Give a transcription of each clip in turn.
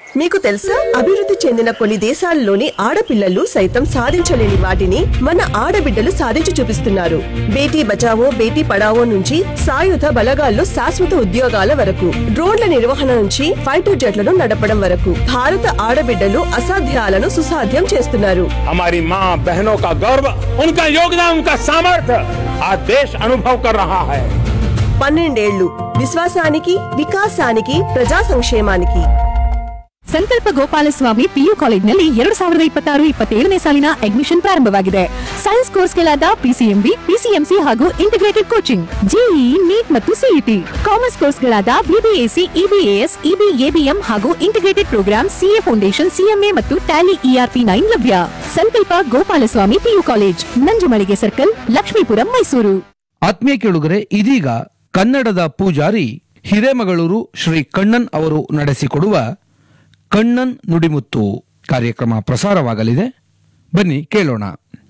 మీకు తెలుసా అభివృద్ధి చెందిన కొన్ని దేశాల్లోని ఆడపిల్లలు సైతం సాధించలేని వాటిని మన ఆడబిడ్డలు సాధించి చూపిస్తున్నారు బేటీ బచావో బేటీ పడావో నుంచి సాయుధ బలగాల్లో శాశ్వత ఉద్యోగాల వరకు డ్రోన్ల నిర్వహణ నుంచి ఫైటర్ జెట్లను నడపడం వరకు భారత ఆడబిడ్డలు అసాధ్యాలను సుసాధ్యం చేస్తున్నారు हमारी माँ बहनों का गौरव उनका योगदान उनका सामर्थ्य आज देश अनुभव कर रहा है పన్నెండేళ్లు విశ్వాసానికి వికాసానికి ప్రజా సంక్షేమానికి ಸಂಕಲ್ಪ ಗೋಪಾಲಸ್ವಾಮಿ ಪಿಯು ಕಾಲೇಜ್ನಲ್ಲಿ ಎರಡು ಸಾವಿರದ ಇಪ್ಪತ್ತಾರು ಇಪ್ಪತ್ತೇಳನೇ ಸಾಲಿನ ಅಡ್ಮಿಷನ್ ಪ್ರಾರಂಭವಾಗಿದೆ ಸೈನ್ಸ್ ಕೋರ್ಸ್ಗಳಾದ ಪಿಸಿಎಂಬಿ ಪಿಸಿಎಂಸಿ ಹಾಗೂ ಇಂಟಿಗ್ರೇಟೆಡ್ ಕೋಚಿಂಗ್ ಜೆಇಇ ನೀಟ್ ಮತ್ತು ಸಿಇಟಿ ಕಾಮರ್ಸ್ ಕೋರ್ಸ್ಗಳಾದ ಬಿಬಿಎಸಿ ಇಬಿಎಎಸ್ ಇಬಿಎಬಿಎಂ ಹಾಗೂ integrated programme CA foundation CMA ಮತ್ತು ಟ್ಯಾಲಿ ಇಆರ್ಪಿ ನೈನ್ ಲಭ್ಯ Sankalpa Gopalaswamy PU college Nanjumalige circle Lakshmipuram Mysuru ಆತ್ಮೀಯ ಕೇಳುಗರೆ ಇದೀಗ ಕನ್ನಡದ ಪೂಜಾರಿ ಹಿರೇಮಗಳೂರು ಶ್ರೀ ಕಣ್ಣನ್ ಅವರು ನಡೆಸಿಕೊಡುವ ಕಣ್ಣನ್ ನುಡಿಮುತ್ತು ಕಾರ್ಯಕ್ರಮ ಪ್ರಸಾರವಾಗಲಿದೆ ಬನ್ನಿ ಕೇಳೋಣ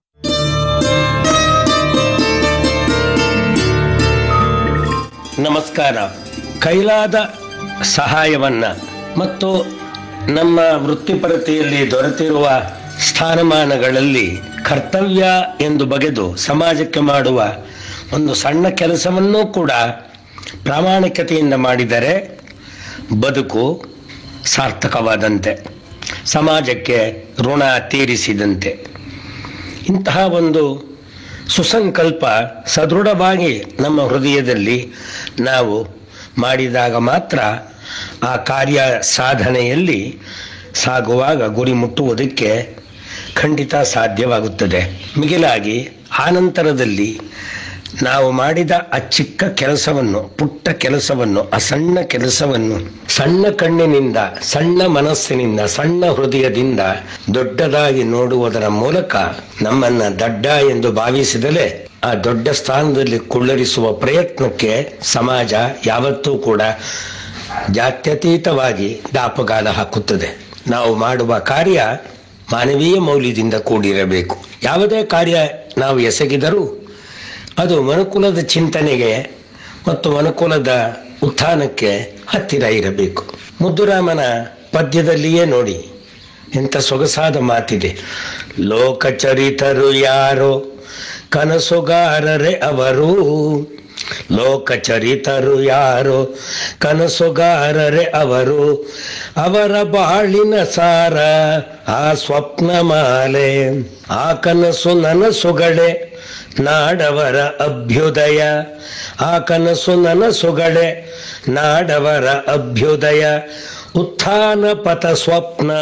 ನಮಸ್ಕಾರ ಕೈಲಾದ ಸಹಾಯವನ್ನ ಮತ್ತು ನಮ್ಮ ವೃತ್ತಿಪರತೆಯಲ್ಲಿ ದೊರೆತಿರುವ ಸ್ಥಾನಮಾನಗಳಲ್ಲಿ ಕರ್ತವ್ಯ ಎಂದು ಬಗೆದು ಸಮಾಜಕ್ಕೆ ಮಾಡುವ ಒಂದು ಸಣ್ಣ ಕೆಲಸವನ್ನೂ ಕೂಡ ಪ್ರಾಮಾಣಿಕತೆಯಿಂದ ಮಾಡಿದರೆ ಬದುಕು ಸಾರ್ಥಕವಾದಂತೆ ಸಮಾಜಕ್ಕೆ ಋಣ ತೀರಿಸಿದಂತೆ ಇಂತಹ ಒಂದು ಸುಸಂಕಲ್ಪ ಸದೃಢವಾಗಿ ನಮ್ಮ ಹೃದಯದಲ್ಲಿ ನಾವು ಮಾಡಿದಾಗ ಮಾತ್ರ ಆ ಕಾರ್ಯ ಸಾಧನೆಯಲ್ಲಿ ಸಾಗುವಾಗ ಗುರಿ ಮುಟ್ಟುವುದಕ್ಕೆ ಖಂಡಿತ ಸಾಧ್ಯವಾಗುತ್ತದೆ ಮಿಗಿಲಾಗಿ ಆನಂತರದಲ್ಲಿ ನಾವು ಮಾಡಿದ ಆ ಚಿಕ್ಕ ಕೆಲಸವನ್ನು ಪುಟ್ಟ ಕೆಲಸವನ್ನು ಆ ಸಣ್ಣ ಕೆಲಸವನ್ನು ಸಣ್ಣ ಕಣ್ಣಿನಿಂದ ಸಣ್ಣ ಮನಸ್ಸಿನಿಂದ ಸಣ್ಣ ಹೃದಯದಿಂದ ದೊಡ್ಡದಾಗಿ ನೋಡುವುದರ ಮೂಲಕ ನಮ್ಮನ್ನ ದಡ್ಡ ಎಂದು ಭಾವಿಸಿದಲೇ ಆ ದೊಡ್ಡ ಸ್ಥಾನದಲ್ಲಿ ಕುಳ್ಳರಿಸುವ ಪ್ರಯತ್ನಕ್ಕೆ ಸಮಾಜ ಯಾವತ್ತೂ ಕೂಡ ಜಾತ್ಯತೀತವಾಗಿ ದಾಪಗಾಲ ಹಾಕುತ್ತದೆ ನಾವು ಮಾಡುವ ಕಾರ್ಯ ಮಾನವೀಯ ಮೌಲ್ಯದಿಂದ ಕೂಡಿರಬೇಕು ಯಾವುದೇ ಕಾರ್ಯ ನಾವು ಎಸಗಿದರೂ ಅದು ಮನುಕುಲದ ಚಿಂತನೆಗೆ ಮತ್ತು ಮನುಕುಲದ ಉತ್ಥಾನಕ್ಕೆ ಹತ್ತಿರ ಇರಬೇಕು ಮುದ್ದುರಾಮನ ಪದ್ಯದಲ್ಲಿಯೇ ನೋಡಿ ಎಂಥ ಸೊಗಸಾದ ಮಾತಿದೆ ಲೋಕಚರಿತರು ಯಾರೋ ಕನಸುಗಾರರೇ ಅವರು ಲೋಕಚರಿತರು ಯಾರೋ ಕನಸುಗಾರರೇ ಅವರು ಅವರ ಬಾಳಿನ ಸಾರ ಆ ಸ್ವಪ್ನ ಮಾಲೆ ಆ ಕನಸು ನನಸುಗಳೇ ನಾಡವರ ಅಭ್ಯುದಯ ಆ ಕನಸು ನನಸುಗಳೇ ನಾಡವರ ಅಭ್ಯುದಯ ಉತ್ಥಾನ ಪಥ ಸ್ವಪ್ನ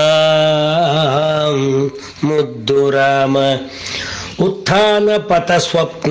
ಮುದ್ದು ರಾಮ ಉತ್ಥಾನ ಪಥ ಸ್ವಪ್ನ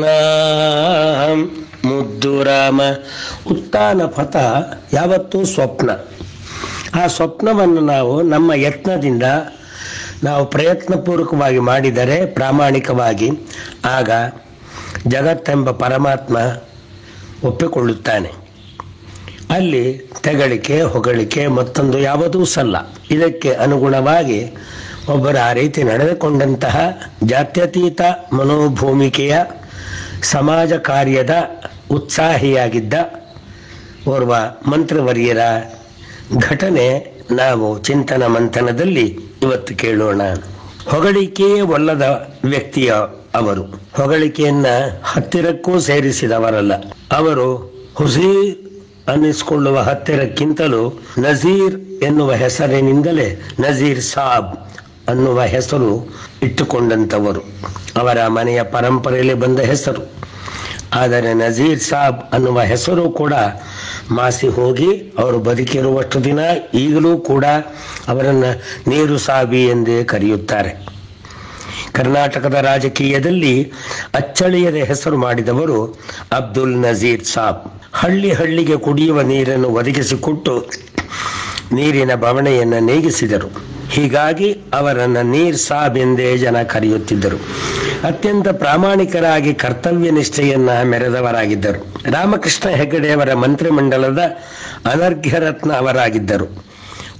ಮುದ್ದು ರಾಮ ಉತ್ಥಾನ ಪಥ ಯಾವತ್ತೂ ಸ್ವಪ್ನ ಆ ಸ್ವಪ್ನವನ್ನು ನಾವು ನಮ್ಮ ಯತ್ನದಿಂದ ನಾವು ಪ್ರಯತ್ನಪೂರ್ವಕವಾಗಿ ಮಾಡಿದರೆ ಪ್ರಾಮಾಣಿಕವಾಗಿ ಆಗ ಜಗತ್ತೆಂಬ ಪರಮಾತ್ಮ ಒಪ್ಪಿಕೊಳ್ಳುತ್ತಾನೆ ಅಲ್ಲಿ ತೆಗಳಿಕೆ ಹೊಗಳಿಕೆ ಮತ್ತೊಂದು ಯಾವುದೂ ಸಲ್ಲ ಇದಕ್ಕೆ ಅನುಗುಣವಾಗಿ ಒಬ್ಬರು ಆ ರೀತಿ ನಡೆದುಕೊಂಡಂತಹ ಜಾತ್ಯತೀತ ಮನೋಭೂಮಿಕೆಯ ಸಮಾಜ ಕಾರ್ಯದ ಉತ್ಸಾಹಿಯಾಗಿದ್ದ ಓರ್ವ ಮಂತ್ರವರ್ಯರ ಘಟನೆ ನಾವು ಚಿಂತನ ಮಂಥನದಲ್ಲಿ ಇವತ್ತು ಕೇಳೋಣ ಹೊಗಳಿಕೆಯೇ ಒಲ್ಲದ ವ್ಯಕ್ತಿಯ ಅವರು ಹೊಗಳಿಕೆಯನ್ನ ಹತ್ತಿರಕ್ಕೂ ಸೇರಿಸಿದವರಲ್ಲ ಅವರು ಹುಸೀರ್ ಅನ್ನಿಸಿಕೊಳ್ಳುವ ಹತ್ತಿರಕ್ಕಿಂತಲೂ ನಜೀರ್ ಎನ್ನುವ ಹೆಸರಿನಿಂದಲೇ ನಜೀರ್ ಸಾಬ್ ಅನ್ನುವ ಹೆಸರು ಇಟ್ಟುಕೊಂಡಂಥವರು ಅವರ ಮನೆಯ ಪರಂಪರೆಯಲ್ಲಿ ಬಂದ ಹೆಸರು ಆದರೆ ನಜೀರ್ ಸಾಬ್ ಅನ್ನುವ ಹೆಸರು ಕೂಡ ಮಾಸಿ ಹೋಗಿ ಅವರು ಬದುಕಿರುವಷ್ಟು ದಿನ ಈಗಲೂ ಕೂಡ ಅವರನ್ನು ನೀರು ಸಾಬಿ ಎಂದೇ ಕರೆಯುತ್ತಾರೆ ಕರ್ನಾಟಕದ ರಾಜಕೀಯದಲ್ಲಿ ಅಚ್ಚಳಿಯದ ಹೆಸರು ಮಾಡಿದವರು ಅಬ್ದುಲ್ ನಜೀರ್ ಸಾಬ್ ಹಳ್ಳಿ ಹಳ್ಳಿಗೆ ಕುಡಿಯುವ ನೀರನ್ನು ಒದಗಿಸಿಕೊಟ್ಟು ನೀರಿನ ಬವಣೆಯನ್ನು ನೇಗಿಸಿದರು ಹೀಗಾಗಿ ಅವರನ್ನು ನೀರ್ ಸಾಬ್ ಎಂದೇ ಜನ ಕರೆಯುತ್ತಿದ್ದರು ಅತ್ಯಂತ ಪ್ರಾಮಾಣಿಕರಾಗಿ ಕರ್ತವ್ಯ ನಿಷ್ಠೆಯನ್ನ ಮೆರೆದವರಾಗಿದ್ದರು ರಾಮಕೃಷ್ಣ ಹೆಗಡೆಯವರ ಮಂತ್ರಿಮಂಡಲದ ಅನರ್ಘ್ಯ ರತ್ನ ಅವರಾಗಿದ್ದರು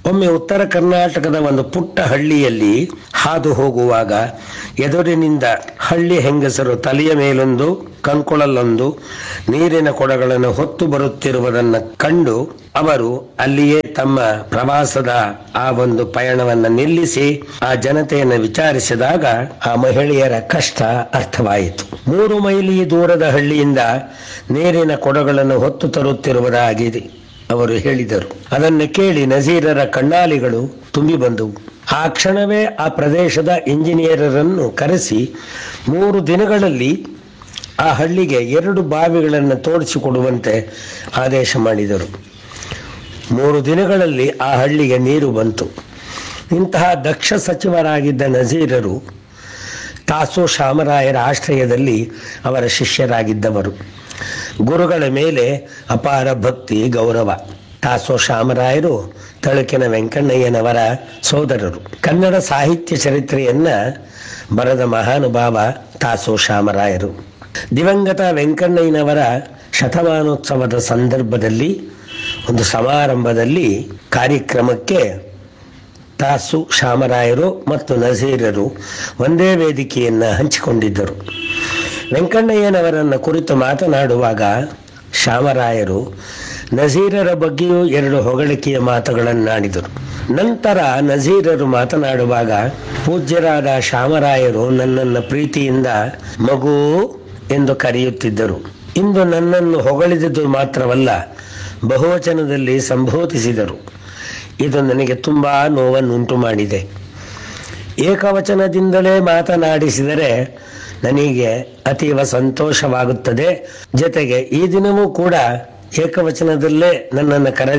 ಒಮ್ಮೆ ಉತ್ತರ ಕರ್ನಾಟಕದ ಒಂದು ಪುಟ್ಟ ಹಳ್ಳಿಯಲ್ಲಿ ಹಾದು ಹೋಗುವಾಗ ಎದುರಿನಿಂದ ಹಳ್ಳಿ ಹೆಂಗಸರು ತಲೆಯ ಮೇಲೊಂದು ಕಂಕುಳಲ್ಲೊಂದು ನೀರಿನ ಕೊಡಗಳನ್ನು ಹೊತ್ತು ಬರುತ್ತಿರುವುದನ್ನು ಕಂಡು ಅವರು ಅಲ್ಲಿಯೇ ತಮ್ಮ ಪ್ರವಾಸದ ಆ ಒಂದು ಪಯಣವನ್ನು ನಿಲ್ಲಿಸಿ ಆ ಜನತೆಯನ್ನು ವಿಚಾರಿಸಿದಾಗ ಆ ಮಹಿಳೆಯರ ಕಷ್ಟ ಅರ್ಥವಾಯಿತು ಮೂರು ಮೈಲಿ ದೂರದ ಹಳ್ಳಿಯಿಂದ ನೀರಿನ ಕೊಡಗಳನ್ನು ಹೊತ್ತು ತರುತ್ತಿರುವುದಾಗಿದೆ ಅವರು ಹೇಳಿದರು ಅದನ್ನು ಕೇಳಿ ನಜೀರರ ಕಣ್ಣಾಲಿಗಳು ತುಂಬಿ ಬಂದವು ಆ ಕ್ಷಣವೇ ಆ ಪ್ರದೇಶದ ಇಂಜಿನಿಯರರನ್ನು ಕರೆಸಿ ಮೂರು ದಿನಗಳಲ್ಲಿ ಆ ಹಳ್ಳಿಗೆ ಎರಡು ಬಾವಿಗಳನ್ನು ತೋಡಿಸಿಕೊಡುವಂತೆ ಆದೇಶ ಮಾಡಿದರು ಮೂರು ದಿನಗಳಲ್ಲಿ ಆ ಹಳ್ಳಿಗೆ ನೀರು ಬಂತು ಇಂತಹ ದಕ್ಷ ಸಚಿವರಾಗಿದ್ದ ನಜೀರರು ತಾಸು ಶಾಮರಾಯರ ಆಶ್ರಯದಲ್ಲಿ ಅವರ ಶಿಷ್ಯರಾಗಿದ್ದವರು ಗುರುಗಳ ಮೇಲೆ ಅಪಾರ ಭಕ್ತಿ ಗೌರವ ತಾಸೋ ಶಾಮರಾಯರು ತಳುಕಿನ ವೆಂಕಣ್ಣಯ್ಯನವರ ಸೋದರರು ಕನ್ನಡ ಸಾಹಿತ್ಯ ಚರಿತ್ರೆಯನ್ನ ಬರೆದ ಮಹಾನುಭಾವ ತಾಸೋ ಶಾಮರಾಯರು ದಿವಂಗತ ವೆಂಕಣ್ಣಯ್ಯನವರ ಶತಮಾನೋತ್ಸವದ ಸಂದರ್ಭದಲ್ಲಿ ಒಂದು ಸಮಾರಂಭದಲ್ಲಿ ಕಾರ್ಯಕ್ರಮಕ್ಕೆ ತಾಸು ಶಾಮರಾಯರು ಮತ್ತು ನಜೀರರು ಒಂದೇ ವೇದಿಕೆಯನ್ನ ಹಂಚಿಕೊಂಡಿದ್ದರು ವೆಂಕಣ್ಣಯ್ಯನವರನ್ನ ಕುರಿತು ಮಾತನಾಡುವಾಗ ಶಾಮರಾಯರು ನಜೀರರ ಬಗ್ಗೆಯೂ ಎರಡು ಹೊಗಳಿಕೆಯ ಮಾತುಗಳನ್ನಾಡಿದರು ನಂತರ ನಜೀರರು ಮಾತನಾಡುವಾಗ ಪೂಜ್ಯರಾದ ಶಾಮರಾಯರು ನನ್ನನ್ನು ಪ್ರೀತಿಯಿಂದ ಮಗು ಎಂದು ಕರೆಯುತ್ತಿದ್ದರು ಇಂದು ನನ್ನನ್ನು ಹೊಗಳಿದುದು ಮಾತ್ರವಲ್ಲ ಬಹುವಚನದಲ್ಲಿ ಸಂಬೋಧಿಸಿದರು ಇದು ನನಗೆ ತುಂಬಾ ನೋವನ್ನುಂಟು ಮಾಡಿದೆ ಏಕವಚನದಿಂದಲೇ ಮಾತನಾಡಿಸಿದರೆ ನನಗೆ ಅತೀವ ಸಂತೋಷವಾಗುತ್ತದೆ ಜೊತೆಗೆ ಈ ದಿನವೂ ಕೂಡ ಏಕವಚನದಲ್ಲೇ ನನ್ನನ್ನು ಕರೆ